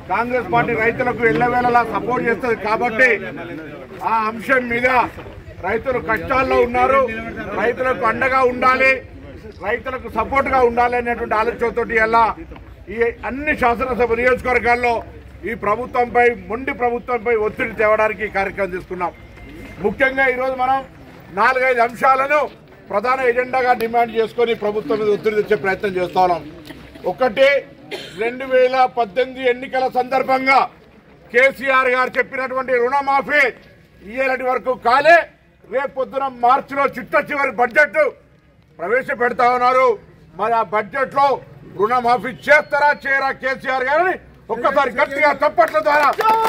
Congress party రైతులకు ఎల్లవేళలా support చేస్తుంది కాబట్టి ఆ అంశం మీద రైతులు కష్టాల్లో ఉన్నారు రైతులకు అండగా ఉండాలి రైతులకు సపోర్ట్ గా ఉండాలి అనేటువంటి ఆలోచనతో ఎలా ఈ అన్ని శాసనసభ నియోజకవర్గాల్లో ఈ ప్రభుత్వంపై మొండి ప్రభుత్వంపై ఒత్తిడి తేవడానికి ఈ కార్యక్రమం తీసుకున్నాం ముఖ్యంగా ఈరోజు మనం నాలుగైదు అంశాలను ప్రధాన ఎజెండాగా డిమాండ్ చేసుకొని ప్రభుత్వం మీద ఒత్తిడి తెచ్చే ప్రయత్నం చేస్తా ఉన్నాం ఒకటి రెండు వేల పద్దెనిమిది ఎన్నికల సందర్భంగా కేసీఆర్ గారు చెప్పినటువంటి రుణమాఫీ ఇయ్యేటి వరకు కాలే రేపు పొద్దున మార్చిలో చిట్ట చివరి బడ్జెట్ ప్రవేశపెడతా ఉన్నారు మరి ఆ బడ్జెట్ లో రుణమాఫీ చేస్తారా చేయరా కేసీఆర్ గారిని ఒక్కసారి గట్టిగా చప్పట్ల ద్వారా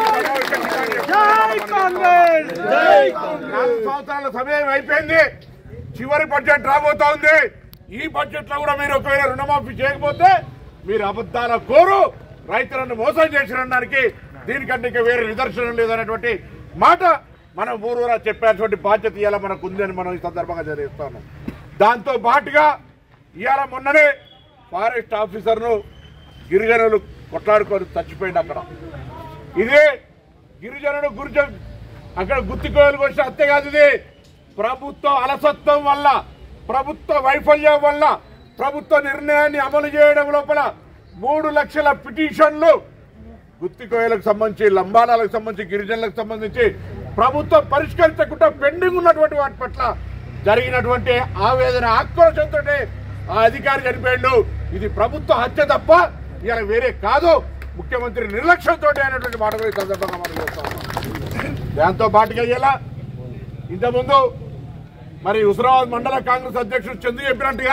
నాలుగు సంవత్సరాల సమయం అయిపోయింది చివరి బడ్జెట్ రాబోతా ఉంది ఈ బడ్జెట్ లో కూడా మీరు ఒకవేళ రుణమాఫీ చేయకపోతే మీరు అబద్ధాల కోరు రైతులను మోసం చేసినడానికి దీనికంటే ఇంకా వేరే నిదర్శనం లేదనేటువంటి మాట మనం ఊరూరా చెప్పేటువంటి బాధ్యత ఇవాళ మనకు ఉందని మనం ఈ సందర్భంగా తెలియస్తాము దాంతో పాటుగా ఇవాళ మొన్ననే ఫారెస్ట్ ఆఫీసర్ను గిరిజనులు కొట్లాడుకొని చచ్చిపోయింది అక్కడ ఇదే గిరిజనుడు గురిజ అక్కడ గుత్తికోయలకు వచ్చిన హత్య కాదు ఇది ప్రభుత్వ అలసత్వం వల్ల ప్రభుత్వ వైఫల్యం వల్ల ప్రభుత్వ నిర్ణయాన్ని అమలు చేయడం లోపల మూడు లక్షల పిటిషన్లు గుత్తికోయలకు సంబంధించి లంబాడాలకు సంబంధించి గిరిజనులకు సంబంధించి ప్రభుత్వం పరిష్కరించకుండా పెండింగ్ ఉన్నటువంటి వాటి పట్ల జరిగినటువంటి ఆవేదన ఆక్రోశంతో ఆ అధికారి చనిపోయిండు ఇది ప్రభుత్వ హత్య తప్ప ఇలా వేరే కాదు ముఖ్యమంత్రి నిర్లక్ష్యంతో అయినటువంటి మాట కూడా ఈ సందర్భంగా మనం చేస్తా ఉన్నాం దాంతో పాటుగా ఇలా ఇంతకుముందు మరి హుస్రాబాద్ మండల కాంగ్రెస్ అధ్యక్షుడు చందు చెప్పినట్టుగా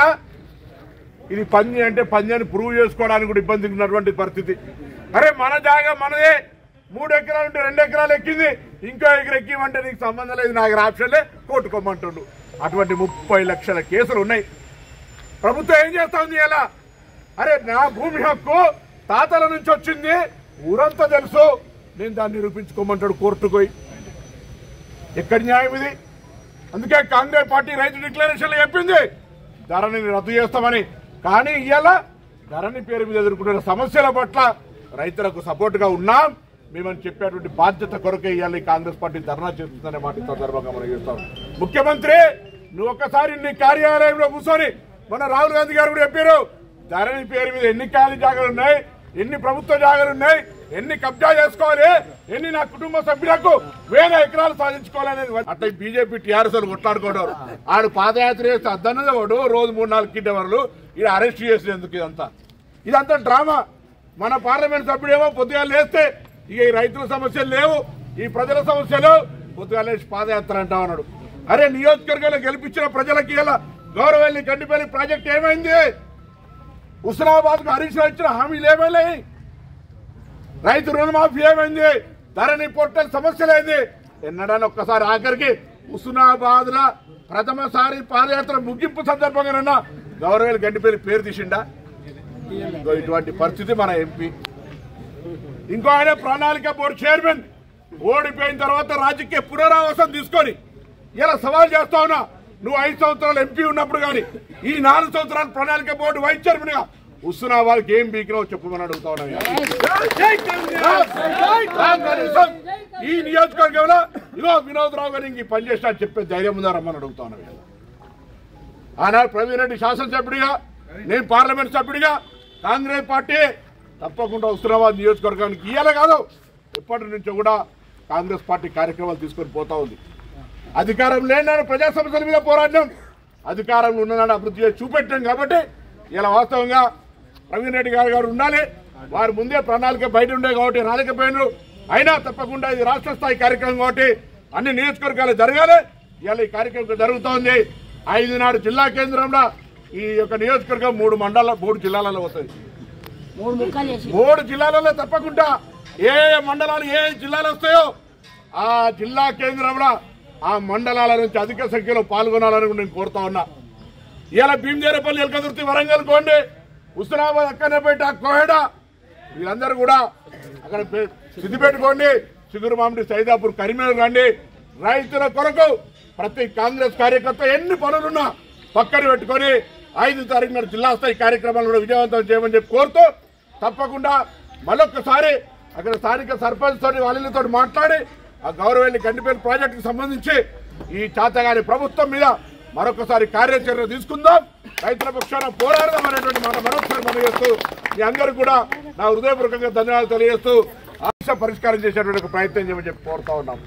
ఇది పంది అంటే పంది అని ప్రూవ్ చేసుకోవడానికి కూడా ఇబ్బంది ఉన్నటువంటి పరిస్థితి అరే మన జాగా మనదే మూడు ఎకరాలు ఉంటే రెండు ఎకరాలు ఎక్కింది ఇంకో ఎకరం ఎక్కిమంటే నీకు సంబంధం లేదు నాకు ఆప్షన్లే కొట్టుకోమంటుండు అటువంటి ముప్పై లక్షల కేసులు ఉన్నాయి ప్రభుత్వం ఏం చేస్తా ఉంది ఇలా అరే నా భూమి హక్కు తాతల నుంచి వచ్చింది ఊరంతా తెలుసు నేను దాన్ని నిరూపించుకోమంటాడు కోర్టుకు పోయి ఎక్కడి న్యాయం ఇది అందుకే కాంగ్రెస్ పార్టీ రైతు డిక్లరేషన్ చెప్పింది ధరని రద్దు చేస్తామని కానీ ఇవాళ ధరని పేరు మీద ఎదుర్కొంటున్న సమస్యల పట్ల రైతులకు సపోర్ట్ గా ఉన్నాం మేమని చెప్పేటువంటి బాధ్యత కొరకే ఇవాళ ఈ కాంగ్రెస్ పార్టీ ధర్నా చేస్తుందనే మాట ఈ సందర్భంగా మనం చేస్తాం ముఖ్యమంత్రి నువ్వు ఒక్కసారి నీ కార్యాలయంలో కూర్చొని మన రాహుల్ గాంధీ గారు కూడా చెప్పారు ధరణి పేరు మీద ఎన్ని ఖాళీ జాగాలు ఉన్నాయి ఎన్ని ప్రభుత్వ జాగాలు ఉన్నాయి ఎన్ని కబ్జా చేసుకోవాలి ఎన్ని నా కుటుంబ సభ్యులకు వేల ఎకరాలు సాధించుకోవాలనేది అట్లా బీజేపీ టీఆర్ఎస్ కొట్లాడుకోవడం ఆడు పాదయాత్ర చేస్తే అద్దన్నది వాడు రోజు మూడు నాలుగు కిడ్డవర్లు ఇది అరెస్ట్ చేసేందుకు ఇదంతా ఇదంతా డ్రామా మన పార్లమెంట్ సభ్యుడేమో పొద్దుగా లేస్తే ఇక ఈ రైతుల సమస్యలు లేవు ఈ ప్రజల సమస్యలు పొద్దుగా లేచి పాదయాత్ర అంటా ఉన్నాడు అరే నియోజకవర్గంలో గెలిపించిన ప్రజలకి ఇలా గౌరవల్లి గడ్డిపల్లి ప్రాజెక్ట్ ఏమైంది హుస్నాబాద్ కు హరీష్ రావు ఇచ్చిన హామీలు ఏమైనాయి రైతు రుణమాఫీ ఏమైంది ధరణి పోర్టల్ సమస్యలేంది ఎన్నడని ఒక్కసారి ఆఖరికి హుస్నాబాద్ ల ప్రథమసారి పాదయాత్ర ముగింపు సందర్భంగానన్నా గౌరవేలు గడ్డిపల్లి పేరు తీసిండా ఇదిగో ఇటువంటి పరిస్థితి మన ఎంపీ ఇంకో ఆయన ప్రణాళిక బోర్డు చైర్మన్ ఓడిపోయిన తర్వాత రాజకీయ పునరావాసం తీసుకొని ఇలా సవాల్ చేస్తా ఉన్నా నువ్వు ఐదు సంవత్సరాలు ఎంపీ ఉన్నప్పుడు కానీ ఈ నాలుగు సంవత్సరాలు ప్రణాళిక బోర్డు వైస్ చైర్మన్ గా వస్తున్నా వాళ్ళకి ఏం బీకినావు చెప్పమని అడుగుతా ఉన్నా కనీసం ఈ నియోజకవర్గంలో ఇగో వినోద్ రావు గారు ఇంక ఈ పని చేసినా చెప్పే ధైర్యం ఉందా రమ్మని అడుగుతా ఉన్నా వీళ్ళ. ఆనాడు ప్రవీణ్ రెడ్డి శాసనసభ్యుడిగా నేను పార్లమెంట్ సభ్యుడిగా కాంగ్రెస్ పార్టీ తప్పకుండా హుస్నాబాద్ నియోజకవర్గానికి ఇయ్యాలే కాదు ఎప్పటి నుంచో కూడా కాంగ్రెస్ పార్టీ కార్యక్రమాలు తీసుకొని పోతా ఉంది అధికారం లేనాడు ప్రజా సమస్యల మీద పోరాడినాం అధికారంలో ఉన్ననాడు అభివృద్ధి చేసి చూపెట్టాం కాబట్టి ఇలా వాస్తవంగా ప్రవీణ్ రెడ్డి గారు గారు ఉండాలి వారు ముందే ప్రణాళిక బయట ఉండే కాబట్టి రాలేకపోయినారు అయినా తప్పకుండా ఇది రాష్ట్ర స్థాయి కార్యక్రమం కాబట్టి అన్ని నియోజకవర్గాలు జరగాలి ఇవాళ ఈ కార్యక్రమం జరుగుతోంది ఐదు నాడు జిల్లా కేంద్రంలో ఈ యొక్క నియోజకవర్గం మూడు మండల మూడు జిల్లాలలో వస్తుంది మూడు ముక్కలు చేసి మూడు జిల్లాలలో తప్పకుండా ఏ ఏ మండలాలు ఏ ఏ జిల్లాలు వస్తాయో ఆ జిల్లా కేంద్రంలో ఆ మండలాల నుంచి అధిక సంఖ్యలో పాల్గొనాలని కూడా నేను కోరుతా ఉన్నా ఇలా భీమదేరపల్లి ఎలకదుర్తి వరంగల్ కోండి హుస్నాబాద్ అక్కడపేట కోహెడ వీళ్ళందరూ కూడా అక్కడ పె- సిద్దిపెట్టుకోండి చిగురుమామిడి సైదాపూర్ కరీంనగర్ రండి రైతుల కొరకు ప్రతి కాంగ్రెస్ కార్యకర్త ఎన్ని పనులున్నా పక్కన పెట్టుకొని ఐదు తారీఖు నాడు జిల్లా స్థాయి కార్యక్రమాలు కూడా విజయవంతం చేయమని చెప్పి కోరుతూ తప్పకుండా మరొకసారి అక్కడ స్థానిక సర్పంచ్ తోటి వాళ్ళతో మాట్లాడి ఆ గౌరవెల్లి గండిపేట ప్రాజెక్టుకు సంబంధించి ఈ చాతగాని ప్రభుత్వం మీద మరొకసారి కార్యాచరణ తీసుకుందాం రైతుల పక్షాన పోరాడదాం అనేటువంటి మాట మరొకసారి మనం చేస్తూ మీ అందరూ కూడా నా హృదయపూర్వకంగా ధన్యవాదాలు తెలియజేస్తూ ఆశ పరిష్కారం చేసేటువంటి ఒక ప్రయత్నం చేయమని చెప్పి కోరుతా ఉన్నాం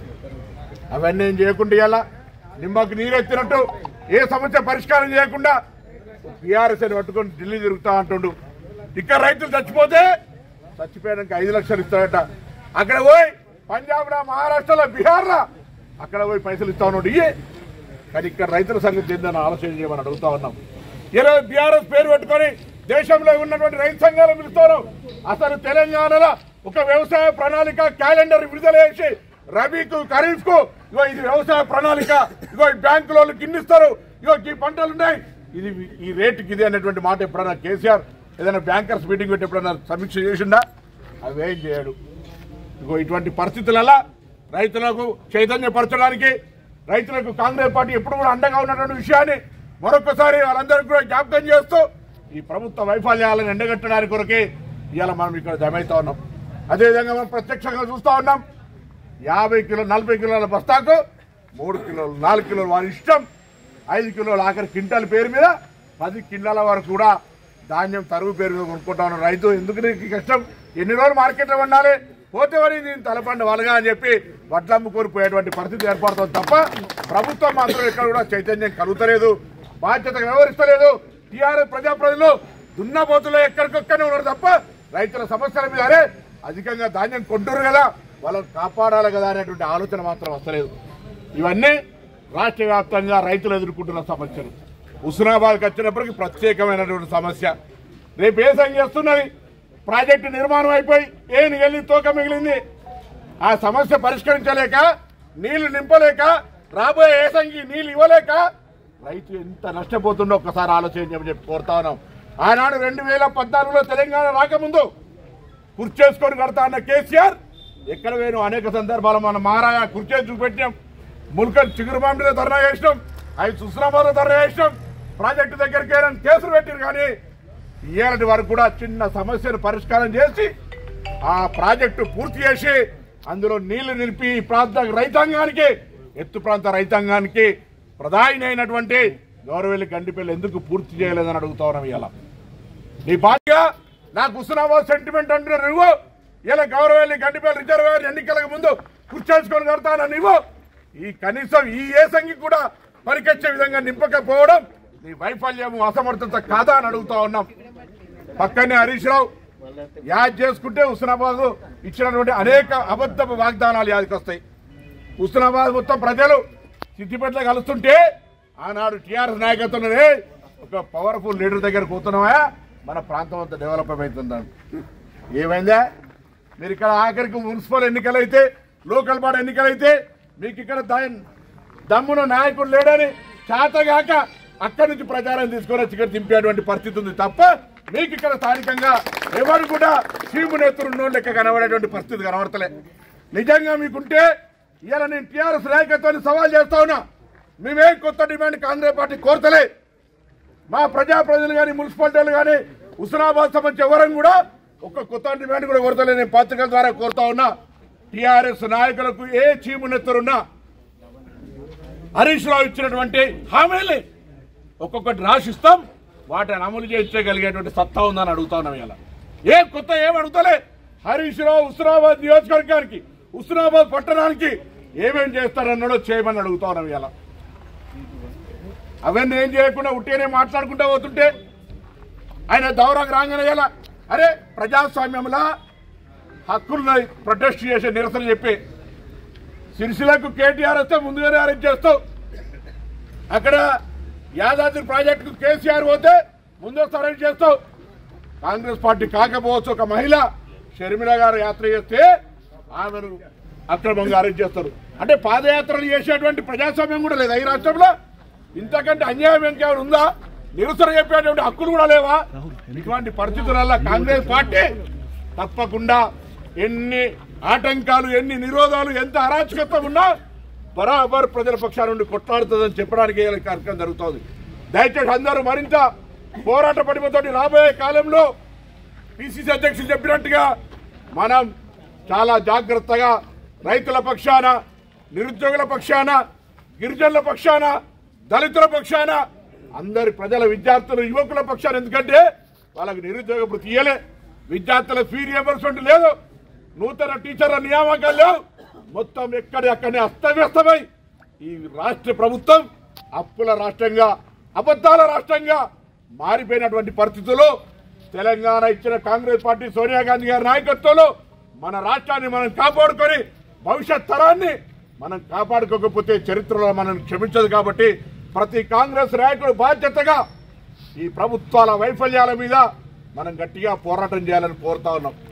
అవన్నీ ఏం చేయకుండా ఇవాళ నిమ్మకు నీరెత్తినట్టు ఏ సమస్య పరిష్కారం చేయకుండా బీఆర్ఎస్ అని పట్టుకొని ఢిల్లీ తిరుగుతా అంటుండు ఇక్కడ రైతులు చచ్చిపోతే చచ్చిపోయాక ఐదు లక్షలు ఇస్తాడట అక్కడ పోయి పంజాబ్ లా మహారాష్ట్రలో బీహార్ లా అక్కడ పోయి పైసలు ఇస్తా ఉన్నాడు ఇయ్యే కానీ ఇక్కడ రైతుల సంగతి ఏందని ఆలోచన చేయమని అడుగుతా ఉన్నాం ఈరోజు బీఆర్ఎస్ పేరు పెట్టుకొని దేశంలో ఉన్నటువంటి రైతు సంఘాలు పిలుస్తాను అసలు తెలంగాణలో ఒక వ్యవసాయ ప్రణాళిక క్యాలెండర్ విడుదల చేసి రబీకు ఖరీఫ్ కు ఇగో ఇది వ్యవసాయ ప్రణాళిక ఇగో ఈ బ్యాంకుల వాళ్ళు కిన్నిస్తారు ఇగో ఈ పంటలు ఉన్నాయి ఇది ఈ రేటుకి ఇది అనేటువంటి మాట ఎప్పుడైనా కేసీఆర్ ఏదైనా బ్యాంకర్స్ మీటింగ్ పెట్టి ఎప్పుడైనా సమీక్ష చేసిండా అవేం చేయడు ఇగో ఇటువంటి పరిస్థితులలో రైతులకు చైతన్యపరచడానికి రైతులకు కాంగ్రెస్ పార్టీ ఎప్పుడు కూడా అండగా ఉన్నటువంటి విషయాన్ని మరొకసారి వాళ్ళందరికీ కూడా జ్ఞాపకం చేస్తూ ఈ ప్రభుత్వ వైఫల్యాలను ఎండగట్టడానికి కొరకే ఇవాళ మనం ఇక్కడ జమైతా ఉన్నాం అదేవిధంగా మనం ప్రత్యక్షంగా చూస్తా ఉన్నాం యాభై కిలో నలభై కిలోల బస్తాకు మూడు కిలోలు నాలుగు కిలోలు వారి ఇష్టం ఐదు కిలోలు ఆఖరి క్వింటాల పేరు మీద పది కింటాల వరకు కూడా ధాన్యం తరుగు పేరు మీద కొనుక్కుంటా ఉన్నాడు రైతు ఎందుకు నీకు ఈ కష్టం ఎన్ని రోజులు మార్కెట్లో ఉండాలి పోతే వరి నేను తలపండి వలగా అని చెప్పి వడ్లు అమ్ముకొని పోయేటువంటి పరిస్థితి ఏర్పడుతుంది తప్ప ప్రభుత్వం మాత్రం ఇక్కడ కూడా చైతన్యం కలుగుతలేదు బాధ్యత వ్యవహరిస్తలేదు టీఆర్ఎస్ ప్రజాప్రతినిధులు దున్నపోతులు ఎక్కడికొక్కనే ఉన్నారు తప్ప రైతుల సమస్యల మీద అరే అధికంగా ధాన్యం కొంటున్నారు కదా వాళ్ళని కాపాడాలి కదా అనేటువంటి ఆలోచన మాత్రం వస్తలేదు ఇవన్నీ రాష్ట్ర వ్యాప్తంగా రైతులు ఎదుర్కొంటున్న సమస్యలు హుస్నాబాద్కి వచ్చినప్పటికీ ప్రత్యేకమైనటువంటి సమస్య రేపు ఏ సంఖ్య చేస్తున్నది ప్రాజెక్టు నిర్మాణం అయిపోయి ఏ వెళ్ళి తోక మిగిలింది ఆ సమస్య పరిష్కరించలేక నీళ్లు నింపలేక రాబోయే ఏసంగి నీళ్లు ఇవ్వలేక రైతు ఎంత నష్టపోతుండో ఒక్కసారి ఆలోచన చెప్పి చెప్పి కోరుతా ఉన్నాం ఆనాడు రెండు వేల పద్నాలుగులో తెలంగాణ రాకముందు కుర్చేసుకొని కడతా అన్న కేసీఆర్ ఎక్కడ వేను అనేక సందర్భాలు మన మహారాజ కుర్చేసి చూపెట్టాం ముల్కన్ చిగురుమామిడిలో ధర్నా చేసినాం అవి సుస్నాబాద్లో ధర్నా చేసినాం ప్రాజెక్టు దగ్గరికి వెళ్ళని కేసులు పెట్టారు కానీ ఇయ్యాలటి వరకు కూడా చిన్న సమస్యను పరిష్కారం చేసి ఆ ప్రాజెక్టు పూర్తి చేసి అందులో నీళ్లు నిలిపి ఈ ప్రాంత రైతాంగానికి ఎత్తు ప్రాంత రైతాంగానికి ప్రధాని అయినటువంటి గౌరవెల్లి గండిపల్లి ఎందుకు పూర్తి చేయలేదని అడుగుతా ఉన్నాం ఇవాళ నీ బాధ్యత నాకు హుస్నాబాద్ సెంటిమెంట్ అంటున్నారు నువ్వు ఇలా గౌరవల్లి గడ్డిపల్లి రిజర్వేర్ ఎన్నికలకు ముందు కూర్చేసుకొని కడతానా నువ్వు ఈ కనీసం ఈ ఏసంగి కూడా పరికొచ్చే విధంగా నింపకపోవడం నీ వైఫల్యము అసమర్థత కాదా అని అడుగుతా ఉన్నాం పక్కనే హరీష్ రావు యాద్ చేసుకుంటే హుస్నాబాద్ ఇచ్చినటువంటి అనేక అబద్ధపు వాగ్దానాలు యాదికి వస్తాయి హుస్నాబాద్ మొత్తం ప్రజలు సిద్దిపేటలో కలుస్తుంటే ఆనాడు టీఆర్ఎస్ నాయకత్వంలోనే ఒక పవర్ఫుల్ లీడర్ దగ్గర కూతున్నామా మన ప్రాంతం అంతా డెవలప్ అవుతుందని ఏమైందా మీరు ఇక్కడ ఆఖరికి మున్సిపల్ ఎన్నికలైతే లోకల్ బాడీ ఎన్నికలైతే మీకు ఇక్కడ దా- దమ్మున నాయకుడు లేడని చేతగాక అక్కడి నుంచి ప్రచారం తీసుకొని వచ్చి ఇక్కడ దింపేటువంటి పరిస్థితి ఉంది తప్ప మీకు ఇక్కడ స్థానికంగా ఎవరు కూడా చీము నేతలు లెక్క కనబడేటువంటి పరిస్థితి కనబడతలే నిజంగా మీకుంటే ఇవాళ నేను టీఆర్ఎస్ నాయకత్వాన్ని సవాల్ చేస్తా ఉన్నా మేమేం కొత్త డిమాండ్ కాంగ్రెస్ పార్టీ కోరతలే మా ప్రజాప్రతినిధులు కానీ మున్సిపాలిటీలు కానీ హుస్నాబాద్ సంబంధించి ఎవరం కూడా ఒక కొత్త డిమాండ్ కూడా కోరతలే నేను పత్రికల ద్వారా కోరుతా ఉన్నా టీఆర్ఎస్ నాయకులకు ఏ చీమునెత్తరున్నా హరీష్ రావు ఇచ్చినటువంటి హామీల్ని ఒక్కొక్కటి రాసిస్తాం వాటిని అమలు చేయించగలిగేటువంటి సత్తా ఉందని అడుగుతా ఉన్నాం ఇలా ఏ కొత్త ఏం అడుగుతలే హరీష్ రావు హుస్నాబాద్ నియోజకవర్గానికి హుస్నాబాద్ పట్టణానికి ఏమేం చేస్తారన్నాడో చేయమని అడుగుతా ఉన్నాం ఇలా అవన్నీ ఏం చేయకుండా ఉట్టిగానే మాట్లాడుకుంటూ పోతుంటే ఆయన దౌరకు రాగానే ఎలా అరే ప్రజాస్వామ్యంలో హక్కులున్నాయి ప్రొటెస్ట్ చేసే నిరసన చెప్పి సిరిసిలకు కేటీఆర్ వస్తే ముందుగానే అరెస్ట్ చేస్తావు అక్కడ యాదాద్రి ప్రాజెక్టుకు కేసీఆర్ పోతే ముందస్తు అరెస్ట్ చేస్తావు కాంగ్రెస్ పార్టీ కాకపోవచ్చు ఒక మహిళ షర్మిల గారు యాత్ర చేస్తే ఆమెను అక్రమంగా అరెస్ట్ చేస్తారు అంటే పాదయాత్రలు చేసేటువంటి ప్రజాస్వామ్యం కూడా లేదా ఈ రాష్ట్రంలో ఇంతకంటే అన్యాయం ఇంకేమైనా ఉందా నిరసన చెప్పేటువంటి హక్కులు కూడా లేవా ఇటువంటి పరిస్థితులలో కాంగ్రెస్ పార్టీ తప్పకుండా ఎన్ని ఆటంకాలు ఎన్ని నిరోధాలు ఎంత అరాచకత్వం ఉన్నా బరాబర్ ప్రజల పక్షాల నుండి కొట్లాడుతుందని చెప్పడానికి ఈ కార్యక్రమం జరుగుతోంది దయచేసి అందరూ మరింత పోరాట పడిమతోటి రాబోయే కాలంలో పిసిసి అధ్యక్షులు చెప్పినట్టుగా మనం చాలా జాగ్రత్తగా రైతుల పక్షాన నిరుద్యోగుల పక్షాన గిరిజనుల పక్షాన దళితుల పక్షాన అందరి ప్రజల విద్యార్థులు యువకుల పక్షాన ఎందుకంటే వాళ్ళకి నిరుద్యోగ వృత్తి ఇయ్యలే విద్యార్థుల ఫీ రియంబర్స్మెంట్ లేదు నూతన టీచర్ల నియామకాలు లేవు మొత్తం ఎక్కడి అక్కడనే అస్తవ్యస్తమై ఈ రాష్ట్ర ప్రభుత్వం అప్పుల రాష్ట్రంగా అబద్ధాల రాష్ట్రంగా మారిపోయినటువంటి పరిస్థితుల్లో తెలంగాణ ఇచ్చిన కాంగ్రెస్ పార్టీ సోనియా గాంధీ గారి నాయకత్వంలో మన రాష్ట్రాన్ని మనం కాపాడుకొని భవిష్యత్ తరాన్ని మనం కాపాడుకోకపోతే చరిత్రలో మనం క్షమించదు కాబట్టి ప్రతి కాంగ్రెస్ నాయకుడు బాధ్యతగా ఈ ప్రభుత్వాల వైఫల్యాల మీద మనం గట్టిగా పోరాటం చేయాలని కోరుతా ఉన్నాం